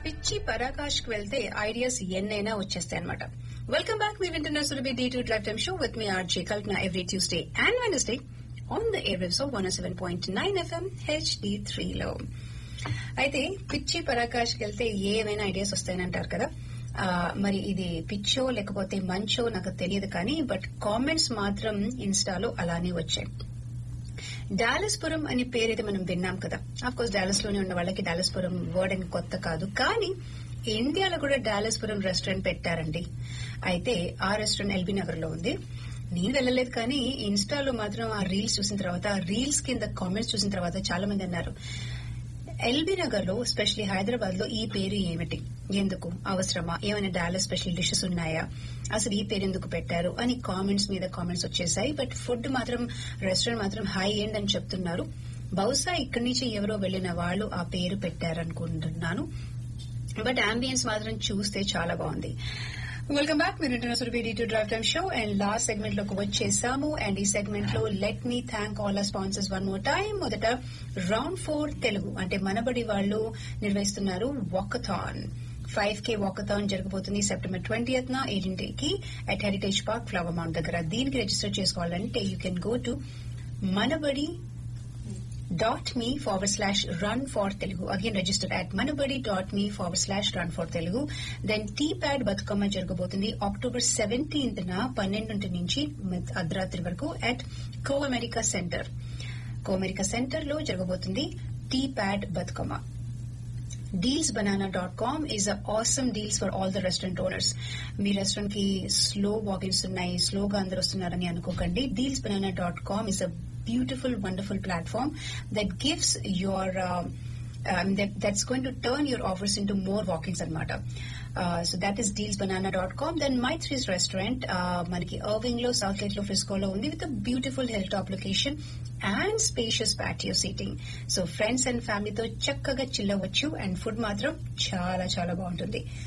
పిచ్చి పరాకాష్ కి వెళ్తే ఐడియాస్ ఎన్నైనా వచ్చేస్తాయి అనమాట వెల్కమ్ బ్యాక్ మీరు వింటున్న Surabhi D to drive time show with me RJ Kalpana every Tuesday and Wednesday on the airwaves one seven point nine FM HD త్రీలో అయితే పిచ్చి పరాకాష్కి వెళ్తే ఏమైనా ఐడియాస్ వస్తాయని కదా ఆ, మరి ఇది పిచ్చో లేకపోతే మంచో నాకు తెలియదు కానీ బట్ కామెంట్స్ మాత్రం ఇన్స్టాలో అలానే వచ్చాయి డాలస్పురం అనే పేరైతే మనం విన్నాం కదా ఆఫ్ కోర్స్ డాలస్ లోనే ఉన్న వాళ్ళకి డాలస్పురం వర్డ్ అని కొత్త కాదు కానీ ఇండియాలో కూడా డాలస్పురం రెస్టారెంట్ పెట్టారండి అయితే ఆ రెస్టారెంట్ ఎల్బీ నగర్ లో ఉంది నేను వెళ్ళలేదు కానీ ఇన్స్టాలో మాత్రం ఆ రీల్స్ చూసిన తర్వాత ఆ రీల్స్ కింద కామెంట్స్ చూసిన తర్వాత చాలా మంది అన్నారు ఎల్బీ నగర్ లో స్పెషల్లీ హైదరాబాద్ లో ఈ పేరు ఏమిటి ఎందుకు అవసరమా ఏమైనా డాలస్ స్పెషల్ డిషెస్ ఉన్నాయా అసలు ఈ పేరు ఎందుకు పెట్టారు అని కామెంట్స్ మీద కామెంట్స్ వచ్చేసాయి బట్ ఫుడ్ మాత్రం రెస్టారెంట్ మాత్రం హై ఎండ్ అని చెప్తున్నారు బహుశా ఇక్కడి నుంచి ఎవరో వెళ్లిన వాళ్ళు ఆ పేరు పెట్టారనుకుంటున్నాను బట్ అంబియన్స్ మాత్రం చూస్తే చాలా బాగుంది వెల్కమ్ బ్యాక్ మీరు internet Surabhi to drive time show and last segment లోకి వచ్చేసాము అండ్ ఈ సెగ్మెంట్ లో let me thank all our sponsors one more time మొదట రౌండ్ ఫోర్ తెలుగు అంటే మనబడి వాళ్ళు నిర్వహిస్తున్నారు వాకథాన్ ఫైవ్ కే వాకథాన్ జరగబోతుంది సెప్టెంబర్ ట్వంటీయత్ న ఏడింటికి at Heritage Park Flower Mound దగ్గర దీనికి రిజిస్టర్ చేసుకోవాలంటే you can go to Manabadi dot me forward slash run for Telugu again register at Manabadi dot me forward slash run for Telugu then T pad Bathukamma జరగబోతుంది October seventeenth న పన్నెండు నుంచి మధ్య- అర్ధరాత్రి వరకు at co America centre co America centre లో జరగబోతుంది T pad Bathukamma dealsbanana.com is a awesome deals for all the restaurant owners మీ రెస్టారెంట్ కి స్లో వాకిన్స్ ఉన్నాయి స్లోగా అందరు వస్తున్నారని అనుకోకండి deals banana dot com is a beautiful wonderful platform that gives your that's going to turn your offers into more walk-ins అనమాట so that is deals banana dot com then my three's restaurant మనకి Irving లో Southlake లో ఫ్రిస్కోలో ఉంది with beautiful hilltop location and spacious patio seating so friends and ఫ్యామిలీతో చక్కగా చిల్లవచ్చు and food మాత్రం చాలా చాలా బాగుంటుంది